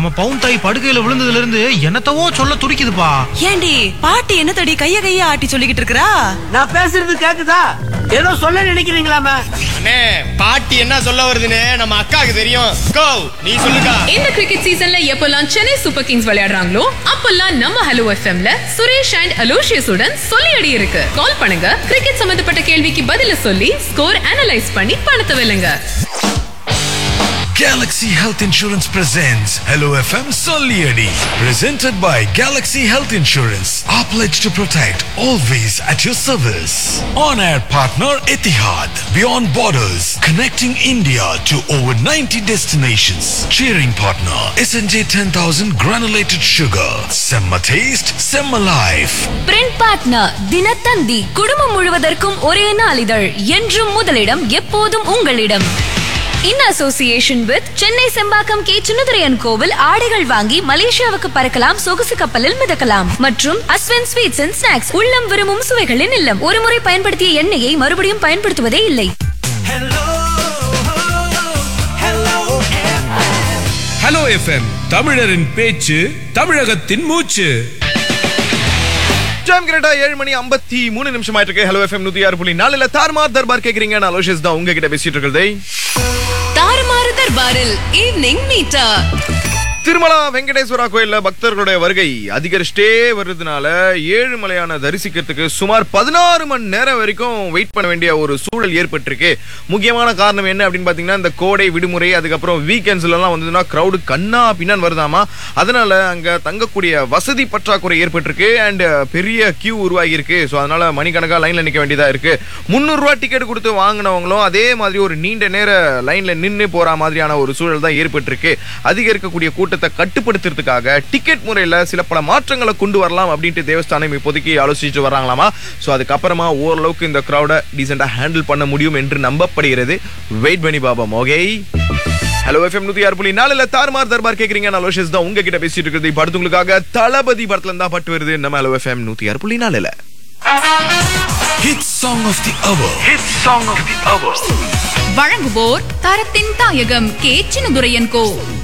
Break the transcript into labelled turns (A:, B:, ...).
A: நம்ம பவுன் தாய் படுக்கையில விழுந்ததுல இருந்து என்னத்தவோ சொல்ல துடிக்குதுப்பா
B: ஏண்டி பாட்டி என்ன தடி கைய கைய ஆட்டி சொல்லிக்கிட்டு இருக்கறா
C: நான் பேசுறது கேக்குதா ஏதோ சொல்ல நினைக்கிறீங்களாமே
D: அண்ணே பாட்டி என்ன சொல்ல வருதுன்னு நம்ம அக்காவுக்கு தெரியும் கோ நீ சொல்லுக்கா
E: இந்த கிரிக்கெட் சீசன்ல எப்பெல்லாம் சென்னை சூப்பர் கிங்ஸ் விளையாடுறாங்களோ அப்பெல்லாம் நம்ம ஹலோ எஃப்எம்ல சுரேஷ் அண்ட் அலோஷியஸ் உடன் சொல்லி அடி இருக்கு கால் பண்ணுங்க கிரிக்கெட் சம்பந்தப்பட்ட கேள்விக்கு பதில சொல்லி ஸ்கோர் அனலைஸ் பண்ணி பணத்தை வெல்லுங்க
F: Galaxy Health Insurance presents Hello FM Solieri. Presented by Galaxy Health Insurance. Our pledge to protect, always at your service. On air partner Etihad. Beyond borders, connecting India to over 90 destinations. Cheering partner SNJ 10000 granulated sugar. Semma taste, Semma life.
G: Print partner Dinathanthi குடும்பம் முழுவதற்கும் ஒரே நாளிதழ் என்றும் முதலிடம் எப்போதும் உங்களிடம் in association with Chennai Sembakkam K Sunaduraiyan கோவில் ஆடைகள் வாங்கி மலேசியாவுக்கு பறக்கலாம் சொகுசு கப்பலில் மிதக்கலாம் மற்றும் அஸ்வன் ஸ்வீட்ஸ் அண்ட் ஸ்நாக்ஸ் உள்ளம் விரும்பும் சுவைகளின் இல்லம் ஒருமுறை பயன்படுத்திய எண்ணெயை மறுபடியும் பயன்படுத்துவதே இல்லை
H: ஹலோ எஃப்எம் தமிழரின் பேச்சு தமிழகத்தின் மூச்சு
I: டைம் கரெக்டா ஏழு மணி ஐம்பத்தி மூணு நிமிஷம் ஆயிட்டு இருக்கு ஹலோ எஃப்எம் நூத்தி ஆறு புள்ளி நாலுல தார்மார் தர்பார் கேக்குறீங்க நான் அலோஷியஸ் தான் உங்ககிட்ட பேசிட்டு இருக்கிறதே
E: தாறுமாறு தர்பாரில் ஈவினிங் மீட்டா
I: திருமலா வெங்கடேஸ்வரா கோயில்ல பக்தர்களுடைய வருகை அதிகரிச்சுட்டே வருதுனால ஏழுமலையான தரிசிக்கிறதுக்கு சுமார் பதினாறு மணி நேரம் வரைக்கும் வெயிட் பண்ண வேண்டிய ஒரு சூழல் ஏற்பட்டிருக்கு முக்கியமான காரணம் என்ன அப்படின்னு பாத்தீங்கன்னா இந்த கோடை விடுமுறை அதுக்கப்புறம் வீக்கெண்ட்ஸ்ல எல்லாம் வந்ததுன்னா கிரௌடு கண்ணா பின்னான் வருதாமா அதனால அங்க தங்கக்கூடிய வசதி பற்றாக்குறை ஏற்பட்டிருக்கு அண்ட் பெரிய கியூ உருவாகி இருக்கு ஸோ அதனால மணிக்கணக்கா லைன்ல நிக்க வேண்டியதா இருக்கு முந்நூறு ரூபாய் டிக்கெட் கொடுத்து வாங்கினவங்களும் அதே மாதிரி ஒரு நீண்ட நேர லைன்ல நின்று போற மாதிரியான ஒரு சூழல் தான் ஏற்பட்டிருக்கு அதிகரிக்கக்கூடிய கூட்டத்தை கட்டுப்படுத்துறதுக்காக டிக்கெட் முறையில சில பல மாற்றங்களை கொண்டு வரலாம் அப்படின்ட்டு தேவஸ்தானம் இப்போதைக்கு ஆலோசிச்சுட்டு வராங்களாமா ஸோ அதுக்கப்புறமா ஓரளவுக்கு இந்த க்ரௌடை டீசெண்டா ஹேண்டில் பண்ண முடியும் என்று நம்பப்படுகிறது வெயிட் பண்ணி பாபா மோகை ஹலோ எஃப்எம் நூத்தி ஆறு புள்ளி நாலுல தார்மார் தர்பார் கேக்குறீங்க நான் லோஷஸ் தான் உங்ககிட்ட பேசிட்டு இருக்கிறது இப்ப அடுத்து உங்களுக்காக தளபதி படத்துல இருந்தா பட்டு வருது நம்ம ஹலோ எஃப்எம் நூத்தி ஆறு புள்ளி நாலுல
F: Hit song of the hour.
E: வழங்குவோர் தரத்தின் தாயகம் கே சின்னதுரையன் கோ